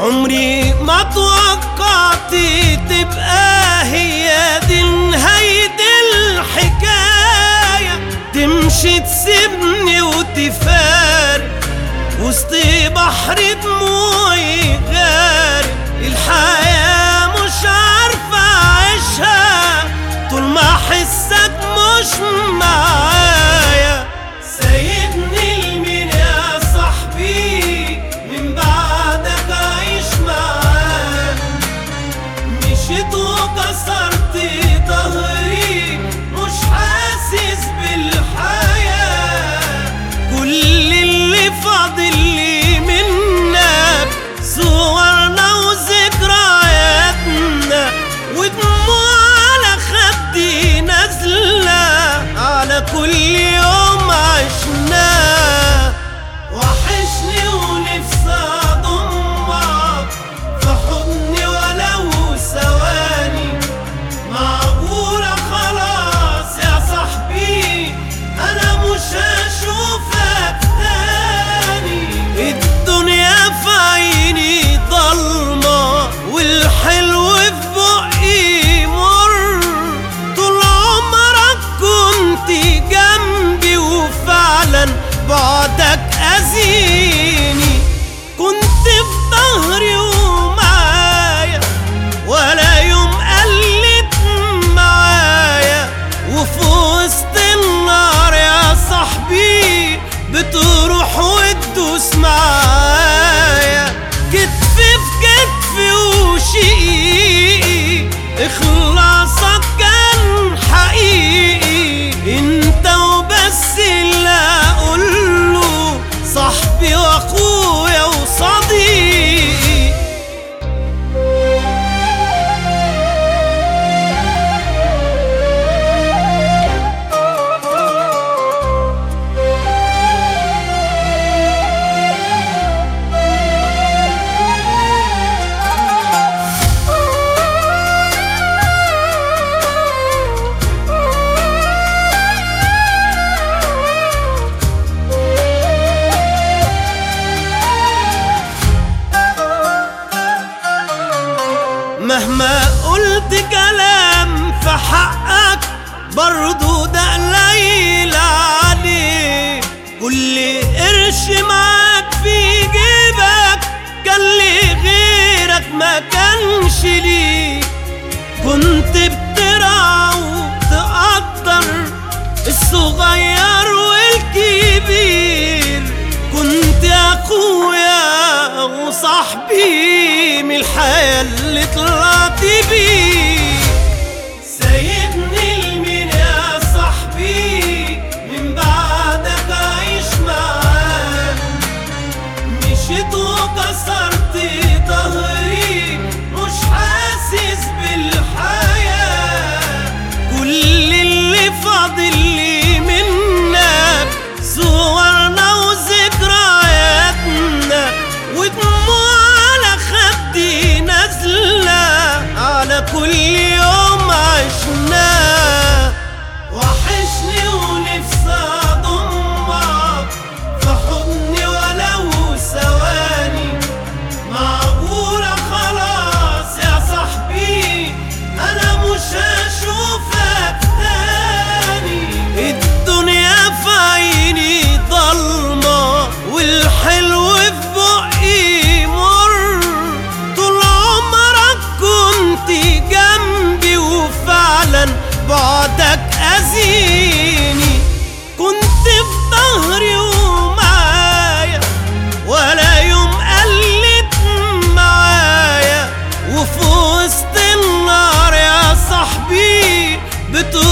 عمري ما توقعت تبقى هي دي نهاية الحكاية تمشي تسيبني وتفارق وسط بحر دموعي غارق الحياة مش عارفة أعيشها طول ما أحسك مش معايا سايبني لمين يا صاحبي من بعدك أعيش معاك مشيت وكسرت ظهري مش حاسس بالحياة كل اللي فاضل لي منك صورنا وذكرياتنا ودموع على خدي نازلة على كل يوم عشناه وحشني ونفسي اضمك في حضني ولو ثواني معقولة خلاص يا صاحبي انا مش هشوفك تاني الدنيا في عيني ضلمة والحلو في بقي مر طول عمرك كنت جنبي وفعلا بعدك أذيني كنت في ظهري ومعايا ولا يوم قلت معايا وفي وسط النار يا صاحبي بتروح وتدوس معايا كتفي في كتفي وشقيقي اخلاصك كان حقيقي انت وبس اللي اقوله صاحبي واخويا وصديقي مهما قلت كلام في حقك برضو ده قليل عليه كل قرش معاك في جيبك كان لغيرك ما كانش ليك كنت بترعى وتقدر الصغير والكبير كنت اخويا وصاحبي من الحياة اللي طلعت بيه سايبني لمين يا صاحبي من بعدك اعيش معاك مشيت وكسرت ظهري مش حاسس بالحياة كل اللي فاضل لي منك صورنا وذكرياتنا ودموع على خدي نازلة على كل يوم عشناه وحشني ونفسي اضمك في حضني ولو ثواني معقولة خلاص يا صاحبي أنا مش هشوفك تاني الدنيا في عيني ضلمة والحلو في بقي مر طول عمرك كنت جنبي وفعلا بعدك أذيني كنت في ظهري ومعايا ولا يوم قلت معايا وفي وسط النار يا صاحبي بتروح